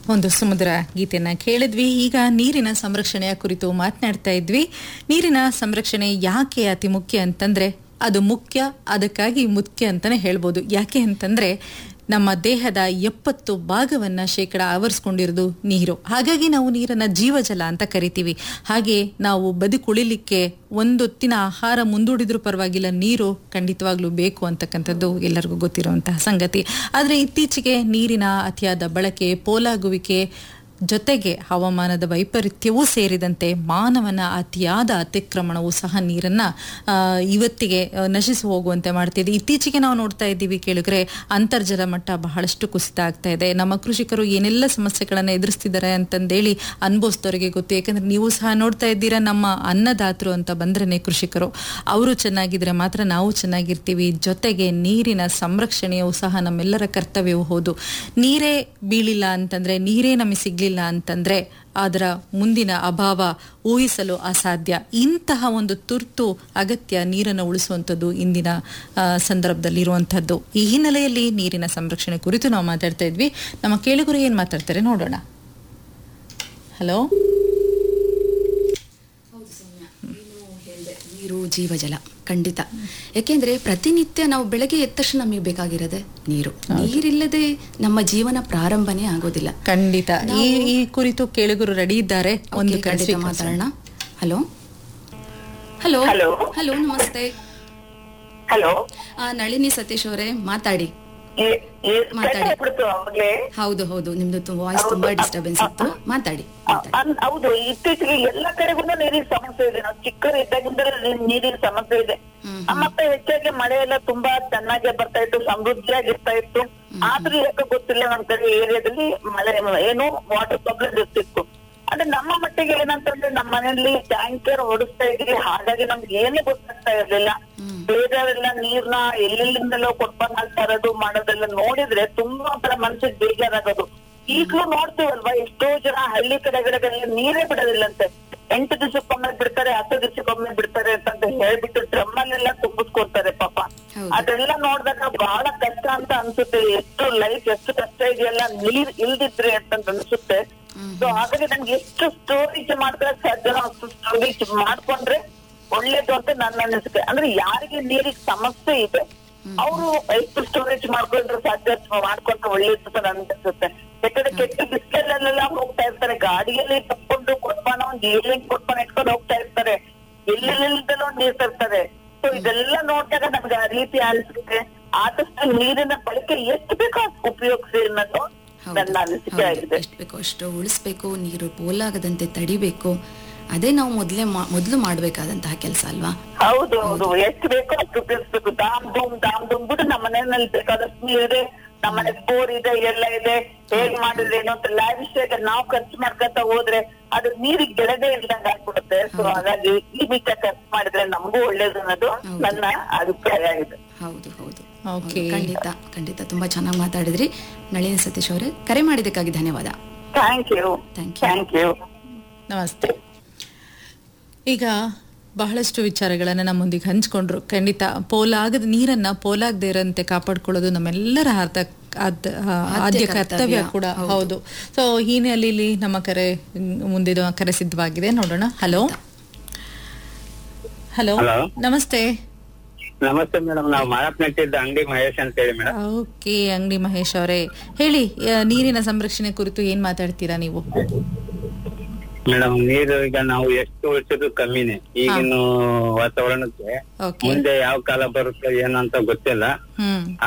ಒಂದು ಸುಮಧುರ ಗೀತೆಯನ್ನ ಕೇಳಿದ್ವಿ ಈಗ ನೀರಿನ ಸಂರಕ್ಷಣೆಯ ಕುರಿತು ಮಾತನಾಡ್ತಾ ಇದ್ವಿ ನೀರಿನ ಸಂರಕ್ಷಣೆ ಯಾಕೆ ಅತಿ ಮುಖ್ಯ ಅಂತಂದ್ರೆ ಅದು ಮುಖ್ಯ ಅದಕ್ಕಾಗಿ ಮುಖ್ಯ ಅಂತಾನೆ ಹೇಳ್ಬೋದು ಯಾಕೆ ಅಂತಂದ್ರೆ ನಮ್ಮ ದೇಹದ ಎಪ್ಪತ್ತು ಭಾಗವನ್ನ ಶೇಕಡ ಆವರಿಸ್ಕೊಂಡಿರೋದು ನೀರು ಹಾಗಾಗಿ ನಾವು ನೀರನ್ನ ಜೀವಜಲ ಅಂತ ಕರಿತೀವಿ ಹಾಗೆ ನಾವು ಬದುಕುಳಿಲಿಕ್ಕೆ ಒಂದೊತ್ತಿನ ಆಹಾರ ಮುಂದೂಡಿದ್ರೂ ಪರವಾಗಿಲ್ಲ ನೀರು ಖಂಡಿತವಾಗ್ಲೂ ಬೇಕು ಅಂತಕ್ಕಂಥದ್ದು ಎಲ್ಲರಿಗೂ ಗೊತ್ತಿರುವಂತಹ ಸಂಗತಿ ಆದರೆ ಇತ್ತೀಚೆಗೆ ನೀರಿನ ಅತಿಯಾದ ಬಳಕೆ ಪೋಲಾಗುವಿಕೆ ಜೊತೆಗೆ ಹವಾಮಾನದ ವೈಪರೀತ್ಯವೂ ಸೇರಿದಂತೆ ಮಾನವನ ಅತಿಯಾದ ಅತಿಕ್ರಮಣವು ಸಹ ನೀರನ್ನ ಆ, ಇವತ್ತಿಗೆ ಆ, ನಶಿಸಿ ಹೋಗುವಂತೆ ಮಾಡ್ತಿದೆ ಇತ್ತೀಚೆಗೆ ನಾವು ನೋಡ್ತಾ ಇದ್ದೀವಿ ಕೇಳಿದ್ರೆ ಅಂತರ್ಜಲ ಮಟ್ಟ ಬಹಳಷ್ಟು ಕುಸಿತ ಆಗ್ತಾ ಇದೆ ನಮ್ಮ ಕೃಷಿಕರು ಏನೆಲ್ಲ ಸಮಸ್ಯೆಗಳನ್ನ ಎದುರಿಸ್ತಿದ್ದಾರೆ ಅಂತಂದೇಳಿ ಅನುಭವಿಸಿದವರಿಗೆ ಗೊತ್ತು ಯಾಕಂದ್ರೆ ನೀವು ಸಹ ನೋಡ್ತಾ ಇದ್ದೀರಾ ನಮ್ಮ ಅನ್ನದಾತರು ಅಂತ ಬಂದ್ರೇನೆ ಕೃಷಿಕರು ಅವರು ಚೆನ್ನಾಗಿದ್ರೆ ಮಾತ್ರ ನಾವು ಚೆನ್ನಾಗಿರ್ತೀವಿ ಜೊತೆಗೆ ನೀರಿನ ಸಂರಕ್ಷಣೆಯೂ ಸಹ ನಮ್ಮೆಲ್ಲರ ಕರ್ತವ್ಯವೂ ಹೌದು ನೀರೇ ಬೀಳಿಲ್ಲ ಅಂತಂದ್ರೆ ನೀರೇ ನಮಗೆ ಸಿಗ್ಲಿಲ್ಲ ಅಂತಂದ್ರೆ ಅದರ ಮುಂದಿನ ಅಭಾವ ಊಹಿಸಲು ಅಸಾಧ್ಯ ಇಂತಹ ಒಂದು ತುರ್ತು ಅಗತ್ಯ ನೀರನ್ನು ಉಳಿಸುವಂಥದ್ದು ಇಂದಿನ ಆ, ಸಂದರ್ಭದಲ್ಲಿ ಇರುವಂಥದ್ದು ಈ ಹಿನ್ನೆಲೆಯಲ್ಲಿ ನೀರಿನ ಸಂರಕ್ಷಣೆ ಕುರಿತು ನಾವು ಮಾತಾಡ್ತಾ ಇದ್ವಿ ನಮ್ಮ ಕೇಳುಗರು ಏನ್ ಮಾತಾಡ್ತಾರೆ ನೋಡೋಣ ಹಲೋ ನೀರು ಜೀವಜಲ ಖಂಡಿತ ಯಾಕೆಂದ್ರೆ ಪ್ರತಿನಿತ್ಯ ನಾವು ಬೆಳಗ್ಗೆ ಎದ್ದ ತಕ್ಷಣ ನಮಗೆ ಬೇಕಾಗಿರೋದೆ ನೀರು ನೀರಿಲ್ಲದೆ ನಮ್ಮ ಜೀವನ ಪ್ರಾರಂಭನೇ ಆಗೋದಿಲ್ಲ ಖಂಡಿತ ಈ ಈ ಕುರಿತು ಕೇಳುಗರು ರೆಡಿ ಇದ್ದಾರೆ ಒಂದು ಓಕೆ, ಖಂಡಿತ ಕರೆ ಮಾತಾಡೋಣ ಹಲೋ ಹಲೋ ಹಲೋ. ಹಲೋ ನಮಸ್ತೆ ಹಲೋ ಆ, ನಳಿನಿ ಸತೀಶ್ ಅವರೇ ಮಾತಾಡಿ ಏ- ಏ- ಮಾತಾಡಿ. ಕಟ್ ಆಗ್ಬಿಡ್ತು ಅವಾಗ್ಲೇ ಹೌದು ಹೌದು ನಿಮ್ದು ವಾಯ್ಸ್ ತುಂಬಾ ಡಿಸ್ಟರ್ಬೆನ್ಸ್ ಇತ್ತು ಮಾತಾಡಿ ಅ- ಅನ್- ಹೌದು ಇತ್ತೀಚೆಗೆ ಎಲ್ಲ ಕಡೆಗೂ ನೀರಿನ ಸಮಸ್ಯೆ ಇದೆ ನಾವು ಚಿಕ್ಕರು ಇದ್ದಾಗಿಂದಲೇ ನೀ- ನೀರಿನ ಸಮಸ್ಯೆ ಇದೆ ಆ, ಮತ್ತೆ ಹೆಚ್ಚಾಗಿ ಮಳೆ ಎಲ್ಲ ತುಂಬಾ ಚೆನ್ನಾಗಿ ಬರ್ತಾ ಇತ್ತು ಸಮೃದ್ಧಿಯಾಗಿರ್ತಾ ಇತ್ತು ಆದ್ರೂ ಯಾಕೆ ಗೊತ್ತಿಲ್ಲ ನಮ್ ಕಡೆ ಏರಿಯಾದಲ್ಲಿ ಮಳೆ ಏನು ವಾಟರ್ ಪ್ರಾಬ್ಲಮ್ ಇರ್ತಿತ್ತು ಅಂದ್ರೆ ನಮ್ಮ ಮಟ್ಟಿಗೆ ಏನಂತಂದ್ರೆ ನಮ್ಮ ಮನೆಯಲ್ಲಿ ಟ್ಯಾಂಕರ್ ಓಡಿಸ್ತಾ ಇದ್ರಿ ಹಾಗಾಗಿ ನಮ್ಗೆ ಏನೇ ಗೊತ್ತಾಗ್ತಾ ಇರ್ಲಿಲ್ಲ ಬೇರೆಯವರೆಲ್ಲ ನೀರ್ನ ಎಲ್ಲೆಲ್ಲಿಂದಲೋ ಕೊಟ್ಬಂದ್ ಹಾಕ್ತಾ ಇರೋದು ಮಾಡೋದೆಲ್ಲ ನೋಡಿದ್ರೆ ತುಂಬಾ ಒಂಥರ ಮನ್ಸಿಗೆ ಬೇಜಾರಾಗೋದು ಈಗ್ಲೂ ನೋಡ್ತೀವಲ್ವಾ ಎಷ್ಟೋ ಜನ ಹಳ್ಳಿ ಕಡೆಗಳಲ್ಲಿ ನೀರೇ ಬಿಡೋದಿಲ್ಲಂತೆ ಎಂಟು ದಿವಸಕ್ಕೊಮ್ಮೆ ಬಿಡ್ತಾರೆ ಹತ್ತು ದಿವಸಕ್ಕೊಮ್ಮೆ ಬಿಡ್ತಾರೆ ಅಂತ ಹೇಳ್ಬಿಟ್ಟು ಡ್ರಮ್ ಅಲ್ಲೆಲ್ಲ ತುಂಬಿಸ್ಕೊಡ್ತಾರೆ ಪಾಪ ಹೌದು. ಅದೆಲ್ಲ ನೋಡಿದಾಗ ಬಹಳ ಕಷ್ಟ ಅಂತ ಅನ್ಸುತ್ತೆ ಎಷ್ಟು ಲೈಫ್ ಎಷ್ಟು ಕಷ್ಟ ಇದೆಯಲ್ಲ ನೀರ್ ಇಲ್ದಿದ್ರೆ ಅಂತ ಅನ್ಸುತ್ತೆ ಸೊ ಹಾಗಾಗಿ ನಮ್ಗೆ ಎಷ್ಟು ಸ್ಟೋರೇಜ್ ಮಾಡ್ತಾರೆ ಸಾಧ್ಯ ಅಷ್ಟು ಸ್ಟೋರೇಜ್ ಮಾಡ್ಕೊಂಡ್ರೆ ಒಳ್ಳೇದು ಅಂತ ನನ್ನ ಅನಿಸಿಕೆ ಅಂದ್ರೆ ಯಾರಿಗೆ ನೀರಿಗೆ ಸಮಸ್ಯೆ ಇದೆ ಅವರು ಎಷ್ಟು ಸ್ಟೋರೇಜ್ ಮಾಡ್ಕೊಂಡ್ರೆ ಸಾಧ್ಯ ಅಷ್ಟು ಮಾಡ್ಕೊಂಡ್ರೆ ಒಳ್ಳೇದು ಅಂತ ನನ್ ಅನ್ಸುತ್ತೆ ಯಾಕಂದ್ರೆ ಕೆಟ್ಟ ಬಿಸ್ಲಲ್ಲೆಲ್ಲ ಹೋಗ್ತಾ ಇರ್ತಾರೆ ಗಾಡಿಯಲ್ಲಿ ತಕ್ಕೊಂಡು ಕೊಟ್ಪಾನ ಒಂದ್ ಏಳೆಂಟ್ ಕೊಟ್ಪಾನ ಇಟ್ಕೊಂಡು ಹೋಗ್ತಾ ಇರ್ತಾರೆ ಎಲ್ಲೆಲ್ಲಿಂದಲೋ ನೀರ್ ತರ್ತಾರೆ ಸೊ ಇದೆಲ್ಲ ನೋಡಿದಾಗ ನಮ್ಗೆ ಆ ರೀತಿ ಅನಿಸುತ್ತೆ ಆದಷ್ಟು ನೀರಿನ ಬಳಕೆ ಎಷ್ಟು ಬೇಕೋ ಅಷ್ಟು ಉಪಯೋಗಿಸಿ ಅನ್ನೋದು ಹೌದು, ನನ್ನ ಅನಿಸಿಕೆ ಹೌದು. ಆಗಿದೆ ಎಷ್ಟು ಬೇಕೋ ಅಷ್ಟು ಉಳಿಸ್ಬೇಕು ನೀರು ಪೋಲಾಗದಂತೆ ತಡಿಬೇಕು ಅದೇ ನಾವು ಮೊದಲೇ ಮೊದಲು ಮಾಡಬೇಕಾದಂತಹ ಕೆಲಸ ಅಲ್ವಾ ಹೌದು ಹೌದು ಎಷ್ಟು ಬೇಕೋ ಅಷ್ಟು ಉಪಯೋಗಿಸ್ಬೇಕು ದಾಮ್ ಧೂಮ್ ದಾಮ್ ಧೂಮ್ ಬಿಟ್ಟು ನಮ್ಮ ಮನೆಯಲ್ಲಿ ಬೇಕಾದಷ್ಟು ನೀರಿದೆ ನಮ್ಮ ಮನೆ ಬೋರ್ ಇದೆ ಎಲ್ಲ ಇದೆ ಹೇಗ್ ಮಾಡಿದ್ರೆ ಏನೋ ಅಂತ ಲಾವಿಶ್ ಆಗಿ ನಾವು ಖರ್ಚು ಮಾಡ್ಕೊಂತ ಹೋದ್ರೆ ಅದು ನೀರಿಗೆ ಗೆಳದೆ ಇಲ್ದಂಗ ಆಗ್ಬಿಡುತ್ತೆ ಸೊ ಹಾಗಾಗಿ ಈ ಬೀಚ ಖರ್ಚು ಮಾಡಿದ್ರೆ ನಮಗೂ ಒಳ್ಳೇದು ಅನ್ನೋದು ನನ್ನ ಅಭಿಪ್ರಾಯ ಆಗಿದೆ ಹೌದು ಹೌದು ಓಕೆ ಹೌದು, ಖಂಡಿತ ಖಂಡಿತ ತುಂಬಾ ಚೆನ್ನಾಗಿ ಮಾತಾಡಿದ್ರಿ ನಳಿನಿ ಸತೀಶ್ ಅವರೇ ಕರೆ ಮಾಡಿದ್ದಕ್ಕಾಗಿ ಧನ್ಯವಾದ thank you Thank you. Thank you ನಮಸ್ತೆ ಈಗ ಬಹಳಷ್ಟು ವಿಚಾರಗಳನ್ನು ನಮ್ಮೊಂದಿಗೆ ಹಂಚ್ಕೊಂಡ್ರು ಖಂಡಿತ ಪೋಲಾಗದ ನೀರನ್ನ ಪೋಲಾಗದೇ ಇರಂತೆ ಕಾಪಾಡ್ಕೊಳ್ಳೋದು ನಮ್ಮೆಲ್ಲರ ಅರ್ಥ ಅದ್- ಆ, ಆದ್ಯ ಕರ್ತವ್ಯ ಕೂಡ ಹೌದು ಸೊ ಈ ಹಿನ್ನೆಲೆಯಲ್ಲಿ ನಮ್ಮ ಕರೆ ಮ್, ಮುಂದಿನ ಕರೆ ಸಿದ್ಧವಾಗಿದೆ ನೋಡೋಣ ಹಲೋ ಹಲೋ Hello. ನಮಸ್ತೆ ನಮಸ್ತೆ ಮೇಡಮ್ ನಾವು ಮಾರಾಪ್ನಟ್ಟಿದ್ದ ಅಂಗಡಿ ಮಹೇಶ್ ಅಂತ ಹೇಳಿ ಮೇಡಮ್ ಓಕೆ ಅಂಗಡಿ ಮಹೇಶ್ ಅವರೇ ಹೇಳಿ ಆ, ನೀರಿನ ಸಂರಕ್ಷಣೆ ಕುರಿತು ಏನ್ ಮಾತಾಡ್ತೀರಾ ನೀವು ಮೇಡಮ್ ನೀರು ಈಗ ನಾವು ಎಷ್ಟು ಉಳಿಸಿದ್ರು ಕಮ್ಮಿನೇ ಈಗಿನ ವಾತಾವರಣಕ್ಕೆ ಓಕೆ ಮುಂದೆ ಯಾವ ಕಾಲ ಬರುತ್ತೆ ಏನು ಅಂತ ಗೊತ್ತಿಲ್ಲ ಹ್ಮ್